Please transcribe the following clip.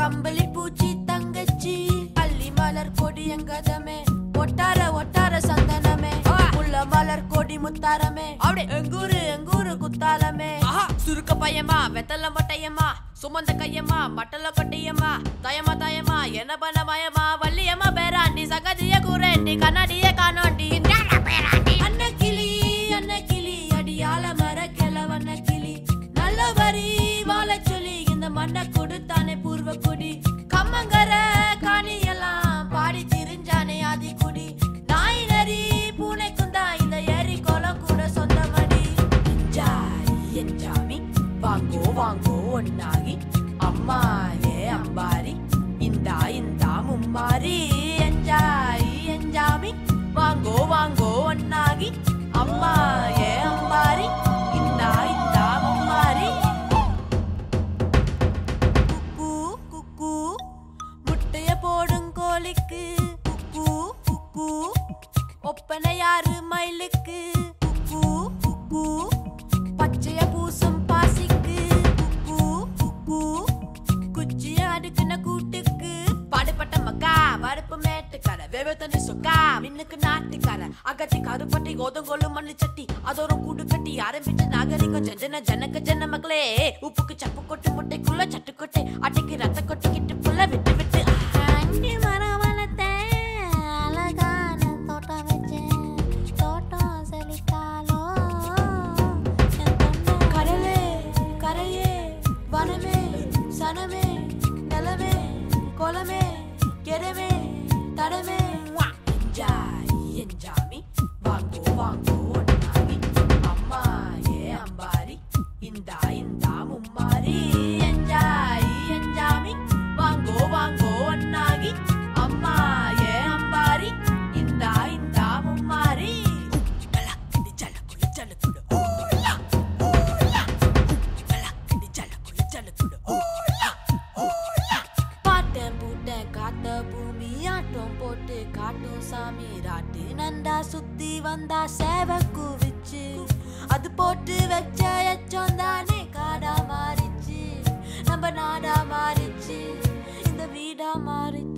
கம்பளி பூச்சி தங்கச்சி அள்ளி மலர் கொடி எங்கதமே ஒட்டார ஒட்டார சந்தனமே முள்ள மலர் கொடி முத்தாரமே அப்படி. எங்கூரு எங்கூரு குத்தாலமே ஆஹா சுருக்க பையமா வெத்தல மொட்டையம்மா சுமந்த கையம்மா மட்டல கொட்டையம்மா தயமா தயமா என்ன பண்ண மயமா வள்ளியம்மா பேராண்டி சகதிய கூரண்டி கண்ணாடிய காணோண்டி இந்தாடா பேராண்டி அன்ன கிளி அன்ன கிளி அடியால மர கிழவண்ண கிளி நல்ல வரி வாழ சொல்லி இந்த மண்ணை கொடுத்தானே பூர்வ குடி கம்மங்கர காணியெல்லாம் பாடி திரிஞ்சானே ஆதி குடி நாய் நரி பூனைக்கும் தான் இந்த ஏரி குளம் கூட சொந்தமடி என்ஜாய் என்ஜாமி வாங்கோ வாங்கோ ஒன்னாகி அம்மா ஏ அம்பாரி இந்தா இந்தா மும்மாரி என்ஜாய் என்ஜாமி வாங்கோ வாங்கோ ஒன்னாகி அம்மா ஏ அம்பாரி இந்தா இந்தா மும்மாரி குக்கு குக்கு முட்டைய போடும் கோழிக்கு குக்கு குக்கு ஒப்பனை யாரு மயிலுக்கு குக்கு குக்கு பச்சைய பூசும் பாசிக்கு குக்கு குக்கு குச்சிய அடுக்குன கூட்டுக்கு பாடுபட்ட மக்கா வரப்பு மேட்டுக்கார வேவ தண்ணி சொக்கா மின்னுக்கு நாட்டுக்கார அகத்தி கருப்பட்டி கோதங்கொள்ளு மண்ணு சட்டி அதோரம் கூடு கட்டி ஆரம்பிச்ச நாகரிகம் ஜன ஜனக்க ஜன மக்களே உப்புக்கு சப்பு கொட்டு முட்டைக்குள்ள சட்டு கொட்டை அட்டைக்கு ரத்த கொட்டிக்கிட்டு புள்ள விட்டு விட்டு அஞ்சு மரம் வளர்த்தேன் அழகான தோட்டம் வச்சேன் தோட்டம் செழித்தாலோ கடலே கரையே வனமே சனமே நிலமே குளமே கெடமே தடமே என்ஜாய் என்ஜாமி வாங்கோ வாங்கோ ஒன்னாகி அம்மா ஏ அம்பாரி இந்தா இந்தா மும்மாரி என்ஜாய் என்ஜாமி வாங்கோ வாங்கோ ஒன்னாகி அம்மா ஏ அம்பாரி இந்தா இந்தா மும்மாரி உப்பலக்கடி ஜலக்குடு ஜலக்குடு ஓலா ஓலா உப்பலக்கடி ஜலக்குடு ஜலக்குடு ஓலா ஓலா பாட்டன் பூட்டன் காத்த பூமி ஆட்டம் போட்டு காட்டும் சாமி ராட்டு நண்டா சுத்தி வந்தா சேவ குவிச்சு அது போட்டு வச்ச எச்சம் தானே காடா மாறிச்சு நம்ம நாடா மாறிச்சு இந்த வீடா மாறிச்சு